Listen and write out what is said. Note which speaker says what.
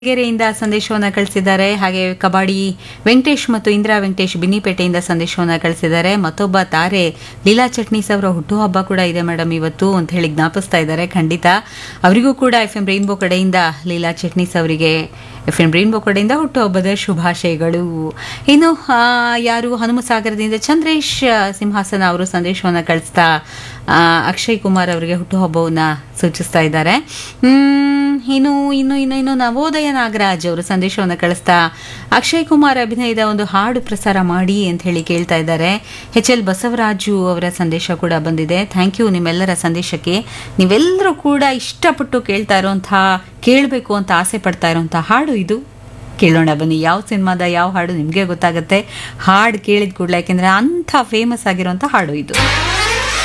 Speaker 1: ಗೆರೆಯಿಂದ ಸಂದೇಶವನ್ನ ಕಳಿಸಿದ್ದಾರೆ ಹಾಗೆ ಕಬಡ್ಡಿ ವೆಂಕಟೇಶ್ ಮತ್ತು ಇಂದಿರಾ ವೆಂಕಟೇಶ್ ಬಿನ್ನಿಪೇಟೆಯಿಂದ ಸಂದೇಶವನ್ನ ಕಳಿಸಿದ್ದಾರೆ ಮತ್ತೊಬ್ಬ ತಾರೆ ಲೀಲಾ ಚಟ್ನೀಸ್ ಅವರ ಹುಟ್ಟುಹಬ್ಬ ಕೂಡ ಇದೆ ಮೇಡಮ್ ಇವತ್ತು ಅಂತ ಹೇಳಿ ಜ್ಞಾಪಿಸ್ತಾ ಇದ್ದಾರೆ ಖಂಡಿತ ಅವರಿಗೂ ಕೂಡ ಎಫ್ ಎಂ ರೈನ್ಬೋ ಕಡೆಯಿಂದ ಲೀಲಾ ಚಟ್ನೀಸ್ ಅವರಿಗೆ ಎಫ್ ಎಂ ರೈನ್ಬೋ ಕಡೆಯಿಂದ ಹುಟ್ಟುಹಬ್ಬದ ಶುಭಾಶಯಗಳು ಇನ್ನು ಆ, ಯಾರು ಹನುಮಸಾಗರದಿಂದ ಚಂದ್ರೇಶ್ ಸಿಂಹಾಸನ ಅವರು ಸಂದೇಶವನ್ನ ಕಳಿಸ್ತಾ ಆ, ಅಕ್ಷಯ್ ಕುಮಾರ್ ಅವರಿಗೆ ಹುಟ್ಟುಹಬ್ಬವನ್ನ ಸೂಚಿಸ್ತಾ ಇದ್ದಾರೆ ಹ್ಮ್, ಇನ್ನು ಇನ್ನು ಇನ್ನು ಇನ್ನು ನವೋದಯ ನಾಗರಾಜ್ ಅವರು ಸಂದೇಶವನ್ನು ಕಳಿಸ್ತಾ ಅಕ್ಷಯ್ ಕುಮಾರ್ ಅಭಿನಯದ ಒಂದು ಹಾಡು ಪ್ರಸಾರ ಮಾಡಿ ಅಂತ ಹೇಳಿ ಕೇಳ್ತಾ ಇದ್ದಾರೆ ಎಚ್ ಎಲ್ ಬಸವರಾಜು ಅವರ ಸಂದೇಶ ಕೂಡ ಬಂದಿದೆ ಥ್ಯಾಂಕ್ ಯು ನಿಮ್ಮೆಲ್ಲರ ಸಂದೇಶಕ್ಕೆ ನೀವೆಲ್ಲರೂ ಕೂಡ ಇಷ್ಟಪಟ್ಟು ಕೇಳ್ತಾ ಇರೋಂಥ ಕೇಳಬೇಕು ಅಂತ ಆಸೆ ಪಡ್ತಾ ಇರೋಂಥ ಹಾಡು ಇದು ಕೇಳೋಣ ಬನ್ನಿ ಯಾವ ಸಿನಿಮಾದ ಯಾವ ಹಾಡು ನಿಮಗೆ ಗೊತ್ತಾಗುತ್ತೆ ಹಾಡು ಕೇಳಿದ ಕೂಡಲೇ ಯಾಕೆಂದ್ರೆ ಅಂಥ ಫೇಮಸ್ ಆಗಿರೋಂಥ ಹಾಡು ಇದು